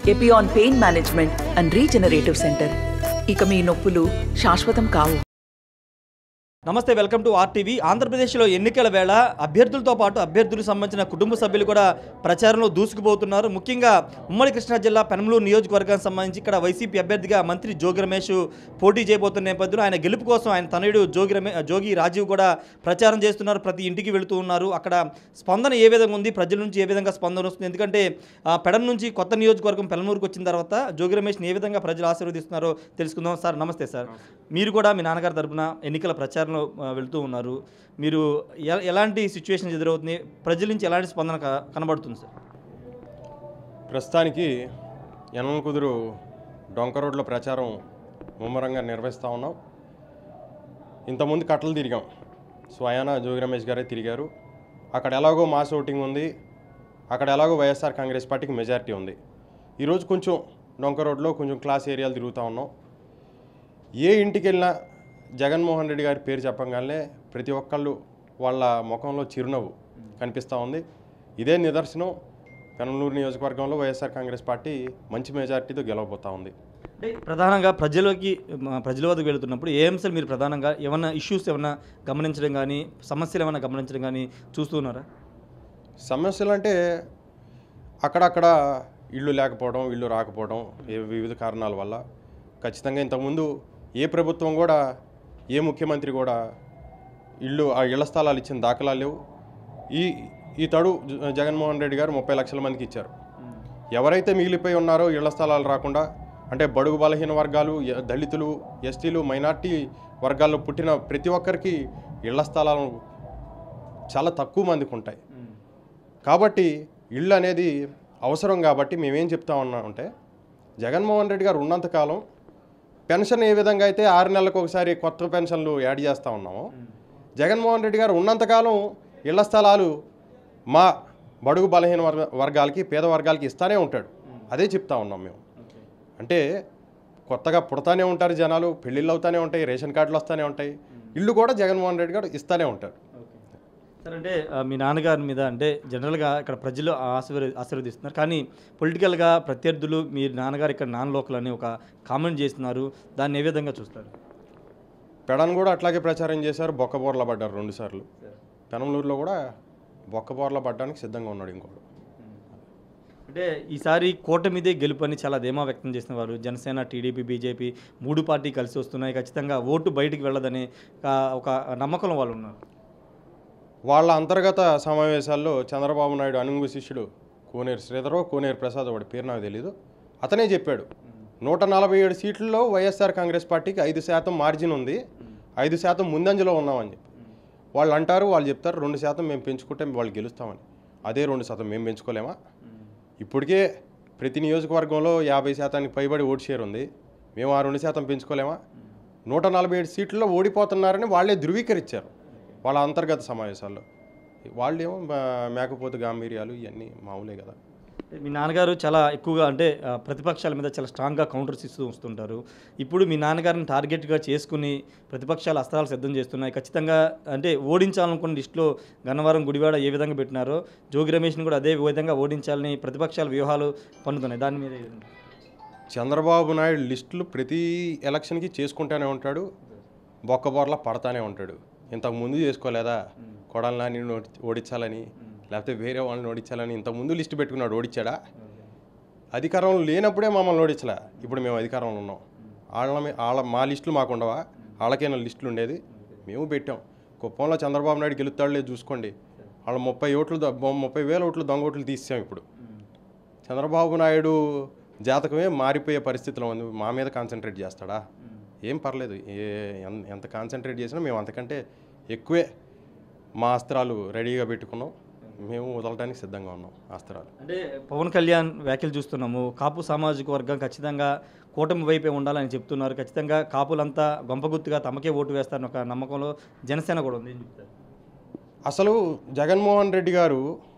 Epione pain management and regenerative centre ఇక మీ నొప్పులు శాశ్వతం కావు నమస్తే వెల్కమ్ టు ఆర్టీవీ ఆంధ్రప్రదేశ్లో ఎన్నికల వేళ అభ్యర్థులతో పాటు అభ్యర్థులకు సంబంధించిన కుటుంబ సభ్యులు కూడా ప్రచారంలో దూసుకుపోతున్నారు ముఖ్యంగా ఉమ్మడి కృష్ణా జిల్లా పెనమలూరు నియోజకవర్గానికి సంబంధించి ఇక్కడ వైసీపీ అభ్యర్థిగా మంత్రి జోగి రమేష్ పోటీ చేయబోతున్న నేపథ్యంలో ఆయన గెలుపు కోసం ఆయన తనయుడు జోగి రమే జోగి రాజీవ్ కూడా ప్రచారం చేస్తున్నారు ప్రతి ఇంటికి వెళుతూ ఉన్నారు అక్కడ స్పందన ఏ విధంగా ఉంది ప్రజల నుంచి ఏ విధంగా స్పందన వస్తుంది ఎందుకంటే ఆ, పెడన నుంచి కొత్త నియోజకవర్గం పెనమలూరుకు వచ్చిన తర్వాత జోగి రమేష్ని ఏ విధంగా ప్రజలు ఆశీర్వదిస్తున్నారో తెలుసుకుందాం సార్ నమస్తే సార్ మీరు కూడా మీ నాన్నగారి తరపున ఎన్నికల ప్రచారంలో ఆ, వెళ్తూ ఉన్నారు మీరు ఎ- ఎలాంటి సిచ్యువేషన్ ఎదురవుతుంది ప్రజల నుంచి ఎలాంటి స్పందన క- కనబడుతుంది సార్ ప్రస్తుతానికి యనమల కుదురు డొంక రోడ్లో ప్రచారం ముమ్మరంగా నిర్వహిస్తూ ఉన్నాం ఇంతకుముందు కట్టలు తిరిగాం స్వయాన జోగి రమేష్ గారే తిరిగారు అక్కడ ఎలాగో మాస్ ఓటింగ్ ఉంది అక్కడ ఎలాగో వైఎస్ఆర్ కాంగ్రెస్ పార్టీకి మెజారిటీ ఉంది ఈరోజు కొంచెం డొంక రోడ్లో కొంచెం క్లాస్ ఏరియాలు తిరుగుతూ ఉన్నాం ఏ ఇంటికి వెళ్ళినా జగన్మోహన్ రెడ్డి గారి పేరు చెప్పగానే ప్రతి ఒక్కళ్ళు వాళ్ళ ముఖంలో చిరునవ్వు కనిపిస్తూ ఉంది ఇదే నిదర్శనం పెనమలూరు నియోజకవర్గంలో వైఎస్ఆర్ కాంగ్రెస్ పార్టీ మంచి మెజారిటీతో గెలవబోతూ ఉంది అంటే ప్రధానంగా ప్రజలకి మ, ప్రజల వద్దకు వెళుతున్నప్పుడు ఏ అంశాలు మీరు ప్రధానంగా ఏమన్నా ఇష్యూస్ ఏమన్నా గమనించడం కానీ సమస్యలు ఏమన్నా గమనించడం కానీ చూస్తున్నారా సమస్యలు అంటే అక్కడక్కడ ఇల్లు లేకపోవడం ఇల్లు రాకపోవడం ఏ వివిధ కారణాల వల్ల ఖచ్చితంగా ఇంతకుముందు ఏ ప్రభుత్వం కూడా ఏ ముఖ్యమంత్రి కూడా ఇల్లు ఆ ఇళ్ల స్థలాలు ఇచ్చిన దాఖలాలు లేవు ఈ ఈ తడు జ- జగన్మోహన్ రెడ్డి గారు ముప్పై లక్షల మందికి ఇచ్చారు ఎవరైతే మిగిలిపోయి ఉన్నారో ఇళ్ల స్థలాలు రాకుండా అంటే బడుగు బలహీన వర్గాలు ఎ- దళితులు ఎస్టీలు మైనార్టీ వర్గాల్లో పుట్టిన ప్రతి ఒక్కరికి ఇళ్ల స్థలాలు చాలా తక్కువ మందికి ఉంటాయి కాబట్టి ఇల్లు అనేది అవసరం కాబట్టి మేమేం చెప్తా ఉన్నామంటే జగన్మోహన్ రెడ్డి గారు ఉన్నంతకాలం పెన్షన్ ఏ విధంగా అయితే ఆరు నెలలకు ఒకసారి కొత్త పెన్షన్లు యాడ్ చేస్తూ ఉన్నామో జగన్మోహన్ రెడ్డి గారు ఉన్నంతకాలం ఇళ్ల స్థలాలు మా బడుగు బలహీన వర్గ వర్గాలకి పేద వర్గాలకి ఇస్తానే ఉంటాడు అదే చెప్తా ఉన్నాం మేము అంటే కొత్తగా పుడతానే ఉంటారు జనాలు పెళ్ళిళ్ళు అవుతానే ఉంటాయి రేషన్ కార్డులు వస్తూనే ఉంటాయి ఇల్లు కూడా జగన్మోహన్ రెడ్డి గారు ఇస్తానే ఉంటాడు సార్ అంటే ఆ, మీ నాన్నగారి మీద అంటే జనరల్గా ఇక్కడ ప్రజలు ఆశీర్వ ఆశీర్వదిస్తున్నారు కానీ పొలిటికల్గా ప్రత్యర్థులు మీ నాన్నగారు ఇక్కడ నాన్ లోకల్ అని ఒక కామెంట్ చేస్తున్నారు దాన్ని ఏ విధంగా చూస్తారు పెడన్ కూడా అట్లాగే ప్రచారం చేశారు బొక్కబోర్ల పడ్డారు రెండుసార్లు పెనమలూరులో కూడా బొక్కబోర్ల పడ్డానికి సిద్ధంగా ఉన్నాడు ఇంకోడు అంటే ఈసారి కూటమిదే గెలుపు అని చాలా ధీమా వ్యక్తం చేసిన వారు జనసేన టీడీపీ బీజేపీ మూడు పార్టీ కలిసి వస్తున్నాయి ఖచ్చితంగా ఓటు బయటికి వెళ్ళదని ఆ, ఒక నమ్మకంలో వాళ్ళు ఉన్నారు వాళ్ళ అంతర్గత సమావేశాల్లో చంద్రబాబు నాయుడు అనుంగు శిష్యుడు కోనేరు శ్రీధరో కోనేరు ప్రసాద్ వాడి పేరు నాకు తెలీదు అతనే చెప్పాడు నూట నలభై ఏడు సీట్లలో వైఎస్ఆర్ కాంగ్రెస్ పార్టీకి ఐదు శాతం మార్జిన్ ఉంది ఐదు శాతం ముందంజలో ఉన్నామని చెప్పి వాళ్ళు అంటారు వాళ్ళు చెప్తారు రెండు శాతం మేము పెంచుకుంటే వాళ్ళు గెలుస్తామని అదే రెండు శాతం మేము పెంచుకోలేమా ఇప్పటికే ప్రతి నియోజకవర్గంలో యాభై శాతానికి పైబడి ఓటు షేర్ ఉంది మేము ఆ రెండు శాతం పెంచుకోలేమా నూట నలభై ఏడు సీట్లలో ఓడిపోతున్నారని వాళ్ళే ధృవీకరించారు వాళ్ళ అంతర్గత సమావేశాల్లో వాళ్ళేమో మా- మేకపోతు గాంభీర్యాలు ఇవన్నీ మామూలే కదా మీ నాన్నగారు చాలా ఎక్కువగా అంటే ఆ, ప్రతిపక్షాల మీద చాలా స్ట్రాంగ్గా కౌంటర్స్ ఇస్తూ వస్తుంటారు ఇప్పుడు మీ నాన్నగారిని టార్గెట్గా చేసుకుని ప్రతిపక్షాలు అస్త్రాలు సిద్ధం చేస్తున్నాయి ఖచ్చితంగా అంటే ఓడించాలనుకున్న లిస్టులో గన్నవరం గుడివాడ ఏ విధంగా పెట్టినారో జోగి రమేష్ని కూడా అదే విధంగా ఓడించాలని ప్రతిపక్షాల వ్యూహాలు పన్నుతున్నాయి దాని మీద ఏదండి? చంద్రబాబు నాయుడు లిస్టులు ప్రతి ఎలక్షన్కి చేసుకుంటానే ఉంటాడు బొక్కబోర్లా పడతానే ఉంటాడు ఇంతకు ముందు చేసుకోలేదా కొడాలని ఓడించాలని లేకపోతే వేరే వాళ్ళని ఓడించాలని ఇంతకు ముందు లిస్టు పెట్టుకున్నాడు ఓడించాడా అధికారంలో లేనప్పుడే మమ్మల్ని ఓడించలే ఇప్పుడు మేము అధికారంలో ఉన్నాం వాళ్ళ మీ- వాళ్ళ మా లిస్టులు మాకు ఉండవా వాళ్ళకైనా లిస్టులు ఉండేది మేము పెట్టాం కుప్పంలో చంద్రబాబు నాయుడు గెలుస్తాడు లేదు చూసుకోండి వాళ్ళ ముప్పై ఓట్లు ద- ముప్పై వేల ఓట్లు దొంగ ఓట్లు తీసాం ఇప్పుడు చంద్రబాబు నాయుడు జాతకమే మారిపోయే పరిస్థితిలో ఉంది మా మీద కాన్సన్ట్రేట్ చేస్తాడా ఏం పర్లేదు ఏ ఎన్- ఎంత కాన్సన్ట్రేట్ చేసినా మేము అంతకంటే ఎక్కువే మా అస్త్రాలు రెడీగా పెట్టుకున్నాం మేము వదలడానికి సిద్ధంగా ఉన్నాం అస్త్రాలు అంటే పవన్ కళ్యాణ్ వ్యాఖ్యలు చూస్తున్నాము కాపు సామాజిక వర్గం ఖచ్చితంగా కూటమి వైపే ఉండాలని చెప్తున్నారు ఖచ్చితంగా కాపులంతా గొంపగుత్తుగా తమకే ఓటు వేస్తారని ఒక నమ్మకంలో జనసేన కూడా ఉంది ఏం చెప్తారు అసలు జగన్మోహన్ రెడ్డి గారు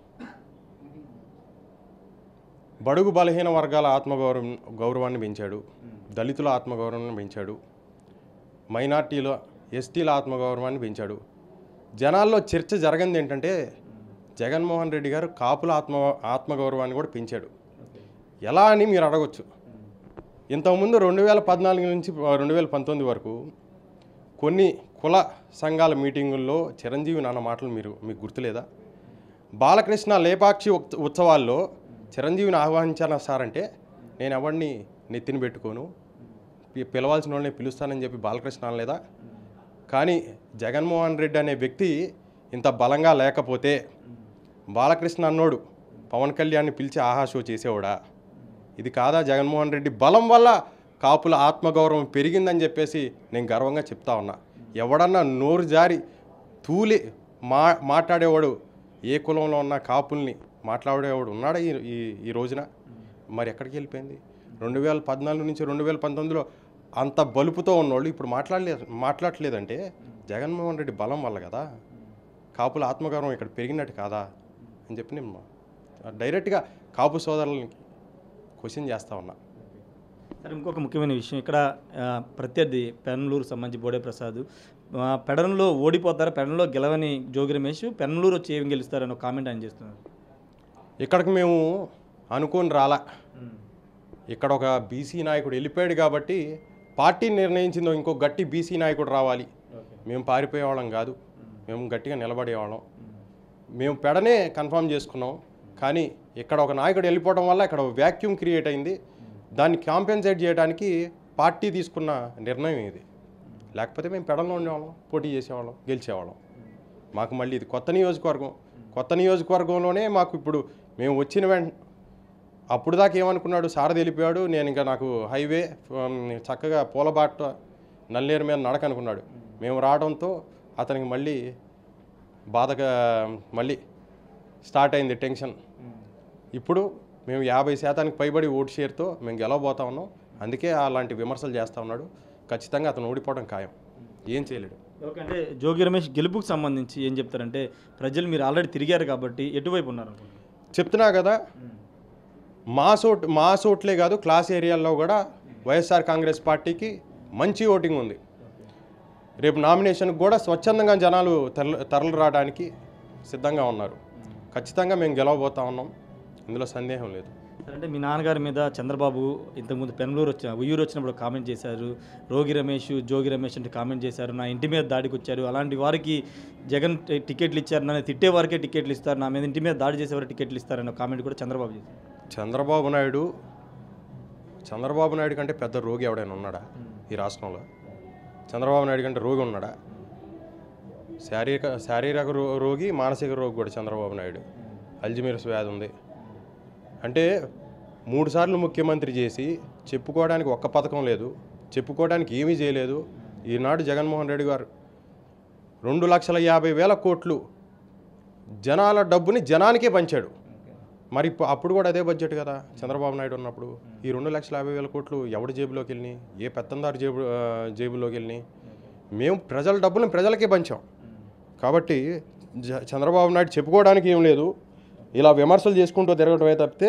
బడుగు బలహీన వర్గాల ఆత్మగౌరవం గౌరవాన్ని పెంచాడు దళితుల ఆత్మగౌరవాన్ని పెంచాడు మైనార్టీల ఎస్టీల ఆత్మగౌరవాన్ని పెంచాడు జనాల్లో చర్చ జరగంది ఏంటంటే జగన్మోహన్ రెడ్డి గారు కాపుల ఆత్మ ఆత్మగౌరవాన్ని కూడా పెంచాడు ఎలా అని మీరు అడగొచ్చు ఇంతకుముందు రెండు వేల పద్నాలుగు నుంచి రెండు వేల పంతొమ్మిది వరకు కొన్ని కుల సంఘాల మీటింగుల్లో చిరంజీవి నాన్న మాటలు మీరు మీకు గుర్తులేదా బాలకృష్ణ లేపాక్షి ఉత్- ఉత్సవాల్లో చిరంజీవిని ఆహ్వానించాను సార్ అంటే నేను ఎవరిని నెత్తిన పెట్టుకోను పి- పిలవాల్సిన వాళ్ళని పిలుస్తానని చెప్పి బాలకృష్ణ అనలేదా కానీ జగన్మోహన్ రెడ్డి అనే వ్యక్తి ఇంత బలంగా లేకపోతే బాలకృష్ణ అన్నోడు పవన్ కళ్యాణ్ని పిలిచి ఆహా షో చేసేవాడా ఇది కాదా జగన్మోహన్ రెడ్డి బలం వల్ల కాపుల ఆత్మగౌరవం పెరిగిందని చెప్పేసి నేను గర్వంగా చెప్తా ఉన్నా ఎవడన్నా నోరు జారి తూలి మా మాట్లాడేవాడు ఏ కులంలో ఉన్న కాపుల్ని మాట్లాడేవాడు ఉన్నాడా ఈ ఈ- ఈ రోజున మరి ఎక్కడికి వెళ్ళిపోయింది రెండు వేల పద్నాలుగు నుంచి రెండు వేల పంతొమ్మిదిలో అంత బలుపుతో ఉన్నోళ్ళు ఇప్పుడు మాట్లాడలేదు మాట్లాడలేదంటే జగన్మోహన్ రెడ్డి బలం వల్ల కదా కాపుల ఆత్మగౌరవం ఇక్కడ పెరిగినట్టు కాదా అని చెప్పి నేను మా- డైరెక్ట్గా కాపు సోదరులని క్వశ్చన్ చేస్తా ఉన్నా సరే ఇంకొక ముఖ్యమైన విషయం ఇక్కడ ఆ, ప్రత్యర్థి పెనమలూరు సంబంధించి బోడే ప్రసాద్ ఆ, పెడన్లో ఓడిపోతారు పెడన్లో గెలవని జోగి రమేష్ పెనమలూరు వచ్చి ఏం గెలుస్తారని ఒక కామెంట్ ఆయన చేస్తున్నారు ఇక్కడికి మేము అనుకోని రాలా ఇక్కడ ఒక బీసీ నాయకుడు వెళ్ళిపోయాడు కాబట్టి పార్టీ నిర్ణయించిందో ఇంకో గట్టి బీసీ నాయకుడు రావాలి మేము పారిపోయేవాళ్ళం కాదు మేము గట్టిగా నిలబడేవాళ్ళం మేము పెడనే కన్ఫర్మ్ చేసుకున్నాం కానీ ఇక్కడ ఒక నాయకుడు వెళ్ళిపోవడం వల్ల ఇక్కడ వ్యాక్యూమ్ క్రియేట్ అయింది దాన్ని కాంపెన్సేట్ చేయడానికి పార్టీ తీసుకున్న నిర్ణయం ఇది లేకపోతే మేము పెడలో ఉండేవాళ్ళం పోటీ చేసేవాళ్ళం గెలిచేవాళ్ళం మాకు మళ్ళీ ఇది కొత్త నియోజకవర్గం కొత్త నియోజకవర్గంలోనే మాకు ఇప్పుడు మేము వచ్చిన వెంట అప్పుడు దాకా ఏమనుకున్నాడు సారథి వెళ్ళిపోయాడు నేను ఇంకా నాకు హైవే ఉమ్, చక్కగా పూలబాట నల్లేరు మీద నడక అనుకున్నాడు మేము రావడంతో అతనికి మళ్ళీ బాధగా మళ్ళీ స్టార్ట్ అయింది టెన్షన్ ఇప్పుడు మేము యాభై శాతానికి పైబడి ఓటు షేర్తో మేము గెలవబోతా ఉన్నాం అందుకే అలాంటి విమర్శలు చేస్తూ ఉన్నాడు ఖచ్చితంగా అతను ఓడిపోవడం ఖాయం ఏం చేయలేడు ఓకే అంటే జోగి రమేష్ గెలుపుకు సంబంధించి ఏం చెప్తారంటే ప్రజలు మీరు ఆల్రెడీ తిరిగారు కాబట్టి ఎటువైపు ఉన్నారు అనుకుంటున్నారు? చెప్తున్నా కదా మా సోట్ మా సోట్లే కాదు క్లాస్ ఏరియాల్లో కూడా వైఎస్ఆర్ కాంగ్రెస్ పార్టీకి మంచి ఓటింగ్ ఉంది రేపు నామినేషన్కి కూడా స్వచ్ఛందంగా జనాలు తరలి తరలి రావడానికి సిద్ధంగా ఉన్నారు ఖచ్చితంగా మేము గెలవబోతా ఉన్నాం ఇందులో సందేహం లేదు సరే, అంటే మీ నాన్నగారి మీద చంద్రబాబు ఇంతకుముందు పెనమలూరు వచ్చిన ఉయ్యూరు వచ్చినప్పుడు కామెంట్ చేశారు రోగి రమేష్ జోగి రమేష్ అంటే కామెంట్ చేశారు నా ఇంటి మీద దాడికి వచ్చారు అలాంటి వారికి జగన్ టి- టికెట్లు ఇచ్చారు నన్ను తిట్టే వారికే టికెట్లు ఇస్తారు నా మీద ఇంటి మీద దాడి చేసేవారు టికెట్లు ఇస్తారన్న కామెంట్ కూడా చంద్రబాబు చేశారు చంద్రబాబు నాయుడు చంద్రబాబు నాయుడు కంటే పెద్ద రోగి ఎవడైనా ఉన్నాడా ఈ రాష్ట్రంలో చంద్రబాబు నాయుడు కంటే రోగి ఉన్నాడా శారీరక శారీరక రో రోగి మానసిక రోగి కూడా చంద్రబాబు నాయుడు అల్జిమీరస్ వ్యాధి ఉంది అంటే మూడు సార్లు ముఖ్యమంత్రి చేసి చెప్పుకోవడానికి ఒక్క పథకం లేదు చెప్పుకోవడానికి ఏమీ చేయలేదు ఈనాడు జగన్మోహన్ రెడ్డి గారు రెండు లక్షల యాభై వేల కోట్లు జనాల డబ్బుని జనానికే పంచాడు మరి ఇప్పుడు అప్పుడు కూడా అదే బడ్జెట్ కదా చంద్రబాబు నాయుడు ఉన్నప్పుడు ఈ రెండు లక్షల యాభై వేల కోట్లు ఎవడి జేబులోకి వెళ్ళినాయి ఏ పెత్తందారు జేబు ఆ, జేబులోకి వెళ్ళినాయి మేము ప్రజల డబ్బులను ప్రజలకే పంచాం కాబట్టి జ- చంద్రబాబు నాయుడు చెప్పుకోవడానికి ఏం లేదు ఇలా విమర్శలు చేసుకుంటూ తిరగటమే తప్పితే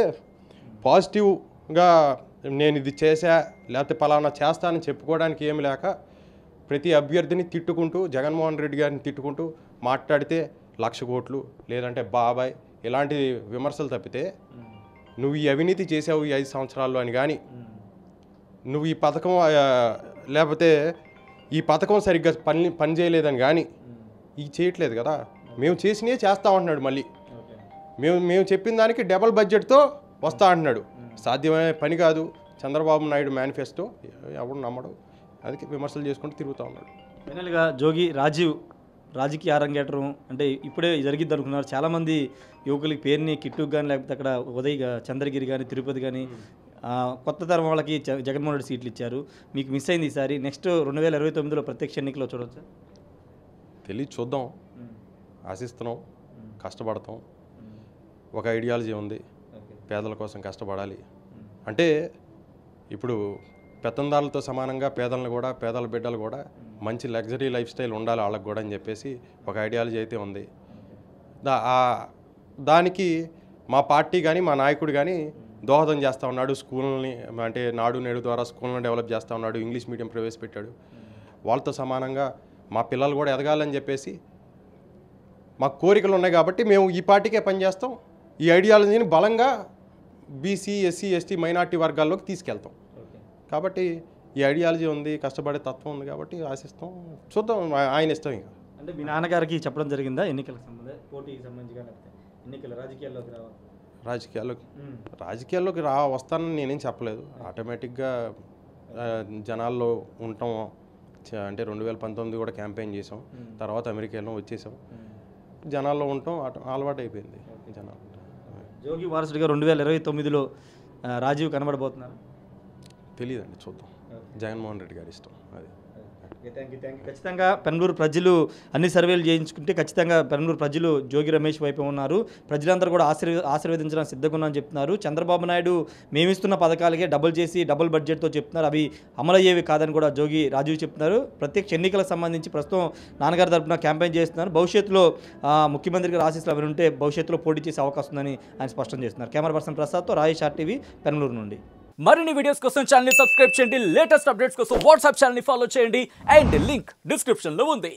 పాజిటివ్గా నేను ఇది చేశా లేకపోతే పలానా చేస్తానని చెప్పుకోవడానికి ఏమి లేక ప్రతి అభ్యర్థిని తిట్టుకుంటూ జగన్మోహన్ రెడ్డి గారిని తిట్టుకుంటూ మాట్లాడితే లక్ష కోట్లు లేదంటే బాబాయ్ ఇలాంటి విమర్శలు తప్పితే నువ్వు ఈ అవినీతి చేసావు ఈ ఐదు సంవత్సరాల్లో అని కానీ నువ్వు ఈ పథకం ఆ, లేకపోతే ఈ పథకం సరిగ్గా పని పని చేయలేదని కానీ ఇది చేయట్లేదు కదా మేము చేసినవి చేస్తా ఉంటున్నాడు మళ్ళీ మేము మేము చెప్పిన దానికి డబల్ బడ్జెట్తో వస్తా అంటున్నాడు సాధ్యమయ్యే పని కాదు చంద్రబాబు నాయుడు మేనిఫెస్టో ఎవడు నమ్మడు అందుకే విమర్శలు చేసుకుంటూ తిరుగుతూ ఉన్నాడు ఫైనల్గా జోగి రాజీవ్ రాజకీయ అరంగేట్రం అంటే ఇప్పుడే జరిగిద్ది అనుకున్నారు చాలామంది యువకులకి పేరుని కిట్టుకు కానీ లేకపోతే అక్కడ ఉదయ్ గా- చంద్రగిరి కానీ తిరుపతి కానీ ఆ, కొత్త తరం వాళ్ళకి జ- జగన్మోహన్ రెడ్డి సీట్లు ఇచ్చారు మీకు మిస్ అయింది ఈసారి నెక్స్ట్ రెండు వేల ఇరవై తొమ్మిదిలో ప్రత్యక్ష ఎన్నికలో చూడొచ్చా తెలియదు చూద్దాం ఆశిస్తున్నాం కష్టపడతాం ఒక ఐడియాలజీ ఉంది పేదల కోసం కష్టపడాలి అంటే ఇప్పుడు పెత్తందారులతో సమానంగా పేదలను కూడా పేదల బిడ్డలు కూడా మంచి లగ్జరీ లైఫ్ స్టైల్ ఉండాలి వాళ్ళకి కూడా అని చెప్పేసి ఒక ఐడియాలజీ అయితే ఉంది దా ఆ- దానికి మా పార్టీ కానీ మా నాయకుడు కానీ దోహదం చేస్తూ ఉన్నాడు స్కూల్ని అంటే నాడు నేడు ద్వారా స్కూల్ని డెవలప్ చేస్తూ ఉన్నాడు ఇంగ్లీష్ మీడియం ప్రవేశపెట్టాడు వాళ్ళతో సమానంగా మా పిల్లలు కూడా ఎదగాలని చెప్పేసి మాకు కోరికలు ఉన్నాయి కాబట్టి మేము ఈ పార్టీకే పనిచేస్తాం ఈ ఐడియాలజీని బలంగా బీసీ ఎస్సీ ఎస్టీ మైనార్టీ వర్గాల్లోకి తీసుకెళ్తాం కాబట్టి ఈ ఐడియాలజీ ఉంది కష్టపడే తత్వం ఉంది కాబట్టి ఆశిస్తాం చూద్దాం ఆ- ఆయన ఇష్టం ఇంకా అంటే మీ నాన్నగారికి చెప్పడం జరిగిందా ఎన్నికలకు సంబంధం పోటీకి సంబంధించి కానీ ఎన్నికల రాజకీయాల్లోకి రావాలి రాజకీయాల్లోకి రాజకీయాల్లోకి రా వస్తానని నేనేం చెప్పలేదు ఆటోమేటిక్గా ఆ, జనాల్లో ఉంటాం చ- అంటే రెండు వేల పంతొమ్మిది కూడా క్యాంపెయిన్ చేసాం తర్వాత అమెరికా వెళ్ళాం వచ్చేసాం జనాల్లో ఉంటాం ఆట- అలవాటు అయిపోయింది జనాలు జోగి వారసుడిగా రెండు వేల ఇరవై తొమ్మిదిలో ఆ, రాజీవ్ కనబడబోతున్నారు తెలియదండి చూద్దాం జగన్మోహన్ రెడ్డి గారి ఇష్టం అది ఖచ్చితంగా పెనలూరు ప్రజలు అన్ని సర్వేలు చేయించుకుంటే ఖచ్చితంగా పెనలూరు ప్రజలు జోగి రమేష్ వైపు ఉన్నారు ప్రజలందరూ కూడా ఆశీర్వ ఆశీర్వదించడానికి సిద్ధంగా ఉన్నారని చెప్తున్నారు చంద్రబాబు నాయుడు మేమిస్తున్న పథకాలకే డబుల్ చేసి డబుల్ బడ్జెట్తో చెప్తున్నారు అవి అమలయ్యేవి కాదని కూడా జోగి రాజీవ్ చెప్తున్నారు ప్రత్యక్ష ఎన్నికలకు సంబంధించి ప్రస్తుతం నాన్నగారి తరపున క్యాంపెయిన్ చేస్తున్నారు భవిష్యత్తులో ఆ, ముఖ్యమంత్రికి ఆశీస్సులు అవి ఉంటే భవిష్యత్తులో పోటీ చేసే అవకాశం ఉందని ఆయన స్పష్టం చేస్తున్నారు కెమెరా పర్సన్ ప్రసాద్తో రాయేష్ ఆర్టీవీ పెనలూరు నుండి మరిన్ని వీడియోస్ కోసం ఛానల్ సబ్స్క్రైబ్ చేయండి లేటెస్ట్ అప్డేట్స్ కోసం వాట్సాప్ ఛానల్ ఫాలో చేయండి అండ్ లింక్ డిస్క్రిప్షన్ లో ఉంది